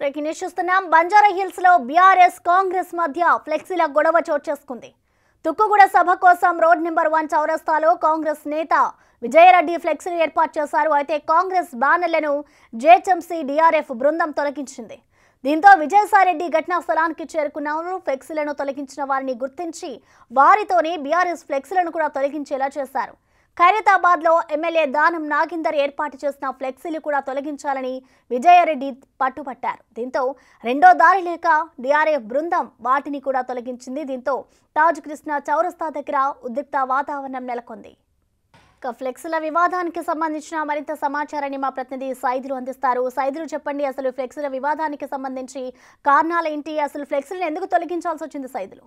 breaking news చూస్తున్నాం Banjara Hills లో BRS Congress మధ్య ఫ్లెక్సీల గొడవ చోటు చేసుకుంది తుక్కుగూడ సభ కోసం రోడ్ నెంబర్ వన్ చౌరస్తాలో కాంగ్రెస్ నేత విజయరెడ్డి ఫ్లెక్సీలు ఏర్పాటు చేశారు అయితే కాంగ్రెస్ బ్యానర్లను జేహెచ్ఎంసీ డీఆర్ఎఫ్ బృందం తొలగించింది దీంతో విజయసాయిరెడ్డి ఘటనా స్థలానికి చేరుకున్నారు ఫ్లెక్సీలను తొలగించిన వారిని గుర్తించి వారితోనే బీఆర్ఎస్ ఫ్లెక్సీలను కూడా తొలగించేలా చేశారు ఖైరతాబాద్ లో ఎమ్మెల్యే దానం నాగిందర్ ఏర్పాటు చేసిన ఫ్లెక్సీలు కూడా తొలగించాలని విజయారెడ్డి పట్టుపట్టారు దీంతో రెండో దారి లేక డిఆర్ఎఫ్ బృందం వాటిని కూడా తొలగించింది దీంతో తాజ్ కృష్ణ చౌరస్తా దగ్గర ఉద్రిక్త వాతావరణం నెలకొంది ఇక ఫ్లెక్సీల వివాదానికి సంబంధించిన మరింత సమాచారాన్ని మా ప్రతినిధి సైదులు అందిస్తారు సైదులు చెప్పండి అసలు ఫ్లెక్సీల వివాదానికి సంబంధించి కారణాలు ఏంటి అసలు ఫ్లెక్సీలను ఎందుకు తొలగించాల్సి వచ్చింది సైదులు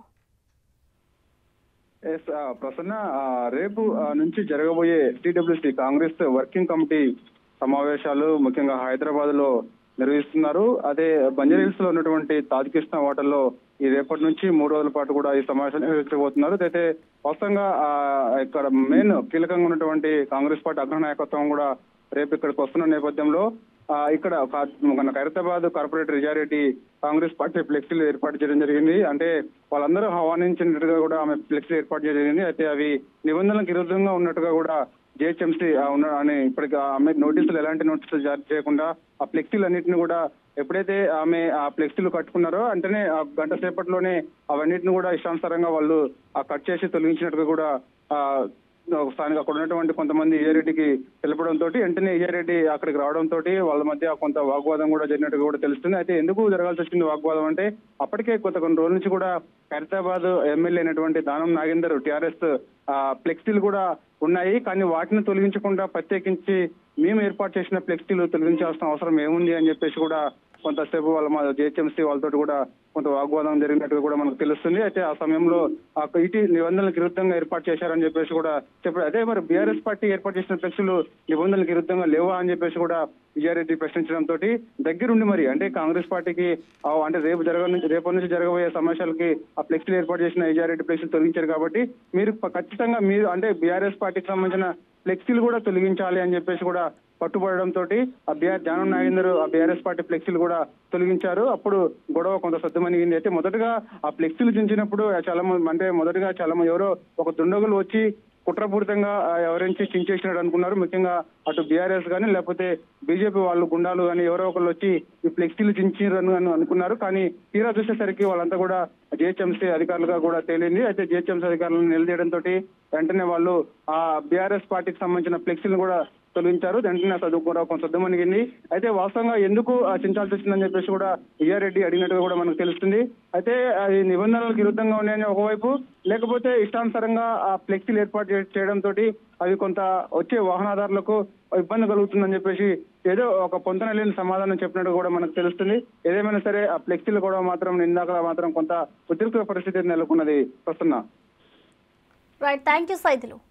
ఎస్ ఆ, ప్రసన్న ఆ, రేపు ఆ, నుంచి జరగబోయే టీడబ్ల్యూసీ కాంగ్రెస్ వర్కింగ్ కమిటీ సమావేశాలు ముఖ్యంగా హైదరాబాద్ లో నిర్వహిస్తున్నారు అదే బంజారా హిల్స్ లో ఉన్నటువంటి తాజకృష్ణ హోటల్లో ఈ రేపటి నుంచి మూడు రోజుల పాటు కూడా ఈ సమావేశం నిర్వహించబోతున్నారు అయితే వాస్తవంగా ఆ, ఇక్కడ మెయిన్ కీలకంగా ఉన్నటువంటి కాంగ్రెస్ పార్టీ అగ్ర నాయకత్వం కూడా రేపు ఇక్కడికి వస్తున్న నేపథ్యంలో ఆ, ఇక్కడ కా- మన ఖైరతాబాద్ కార్పొరేటర్ రిజారెడ్డి కాంగ్రెస్ పార్టీ ఫ్లెక్సీలు ఏర్పాటు చేయడం జరిగింది అంటే వాళ్ళందరూ ఆహ్వానించినట్టుగా కూడా ఆమె ఫ్లెక్సీలు ఏర్పాటు చేయడం జరిగింది అయితే అవి నిబంధనలకు విరుద్ధంగా ఉన్నట్టుగా కూడా జిహెచ్ఎంసీ ఉన్న అని ఇప్పటికి ఆమె నోటీసులు ఎలాంటి నోటీసులు జారీ చేయకుండా ఆ ఫ్లెక్సీలు అన్నింటిని కూడా ఎప్పుడైతే ఆమె ఆ ఫ్లెక్సీలు కట్టుకున్నారో అంటేనే ఆ గంట సేపట్లోనే అవన్నిటిని కూడా ఇష్టానుసారంగా వాళ్ళు ఆ కట్ చేసి తొలగించినట్టుగా కూడా ఆ స్థానిక అక్కడ ఉన్నటువంటి కొంతమంది ఇజారెడ్డికి తెలపడంతో వెంటనే ఇజారెడ్డి అక్కడికి రావడంతో వాళ్ళ మధ్య కొంత వాగ్వాదం కూడా జరిగినట్టుగా కూడా తెలుస్తుంది అయితే ఎందుకు జరగాల్సి వచ్చింది వాగ్వాదం అంటే అప్పటికే కొంత కొన్ని రోజుల నుంచి కూడా ఖైరతాబాద్ ఎమ్మెల్యే అయినటువంటి దానం నాగేందర్ టిఆర్ఎస్ ఫ్లెక్సీలు కూడా ఉన్నాయి కానీ వాటిని తొలగించకుండా ప్రత్యేకించి మేము ఏర్పాటు చేసిన ఫ్లెక్సీలు తొలగించాల్సిన అవసరం ఏముంది అని చెప్పేసి కూడా కొంతసేపు వాళ్ళ మా జేహెచ్ఎంసీ వాళ్ళతో కూడా కొంత వాగ్వాదం జరిగినట్టుగా కూడా మనకు తెలుస్తుంది అయితే ఆ సమయంలో ఆ ఇటీ నిబంధనలకు విరుద్ధంగా ఏర్పాటు చేశారని చెప్పేసి కూడా చెప్పారు అదే మరి బీఆర్ఎస్ పార్టీ ఏర్పాటు చేసిన ఫ్లెక్సీలు నిబంధనలకు విరుద్ధంగా లేవా అని చెప్పేసి కూడా విజయారెడ్డి ప్రశ్నించడంతో దగ్గరుండి మరి అంటే కాంగ్రెస్ పార్టీకి ఆ అంటే రేపు జరగ నుంచి రేపటి నుంచి జరగబోయే సమావేశాలకి ఆ ఫ్లెక్సీలు ఏర్పాటు చేసిన విజయారెడ్డి ఫ్లెక్సీలు తొలగించారు కాబట్టి మీరు ప- ఖచ్చితంగా మీరు అంటే బీఆర్ఎస్ పార్టీకి సంబంధించిన ఫ్లెక్సీలు కూడా తొలగించాలి అని చెప్పేసి కూడా పట్టుబడడంతో ఆ బీఆర్ జానం నాగేందర్ ఆ బీఆర్ఎస్ పార్టీ ఫ్లెక్సీలు కూడా తొలగించారు అప్పుడు గొడవ కొంత సద్దుమణిగింది అయితే మొదటగా ఆ ఫ్లెక్సీలు చించినప్పుడు చాలా మంది అంటే మొదటగా చాలా మంది ఎవరో ఒక దుండగులు వచ్చి కుట్రపూరితంగా ఆ, ఎవరించి చించేసినాడు అనుకున్నారు ముఖ్యంగా అటు బీఆర్ఎస్ కానీ లేకపోతే బీజేపీ వాళ్ళు గుండాలు కానీ ఎవరో ఒకళ్ళు వచ్చి ఈ ఫ్లెక్సీలు చించారు అని అనుకున్నారు కానీ తీరా చూసేసరికి వాళ్ళంతా కూడా జిహెచ్ఎంసీ అధికారులుగా కూడా తేలింది అయితే జిహెచ్ఎంసీ అధికారులను నిలదీయడంతో వెంటనే వాళ్ళు ఆ బీఆర్ఎస్ పార్టీకి సంబంధించిన ఫ్లెక్సీలను కూడా తొలగించారు వెంటనే చదువు కూడా కొంత సర్దుమణిగింది అయితే వాస్తవంగా ఎందుకు ఆ చించాల్సి వచ్చిందని చెప్పేసి కూడా విజయారెడ్డి అడిగినట్టుగా కూడా మనకు తెలుస్తుంది అయితే అది నిబంధనలకు విరుద్ధంగా ఉన్నాయని ఒకవైపు లేకపోతే ఇష్టానుసారంగా ఆ ఫ్లెక్సీలు ఏర్పాటు చే- చేయడంతో అవి కొంత వచ్చే వాహనదారులకు ఇబ్బంది కలుగుతుందని చెప్పేసి ఏదో ఒక పొంతన లేని సమాధానం చెప్పినట్టు కూడా మనకు తెలుస్తుంది ఏదేమైనా సరే ఆ ఫ్లెక్సీలు కూడా మాత్రం ఇందాక మాత్రం కొంత ఉద్రిక్త పరిస్థితి నెలకొన్నది వస్తున్నా రైట్ థ్యాంక్ యూ సైదులు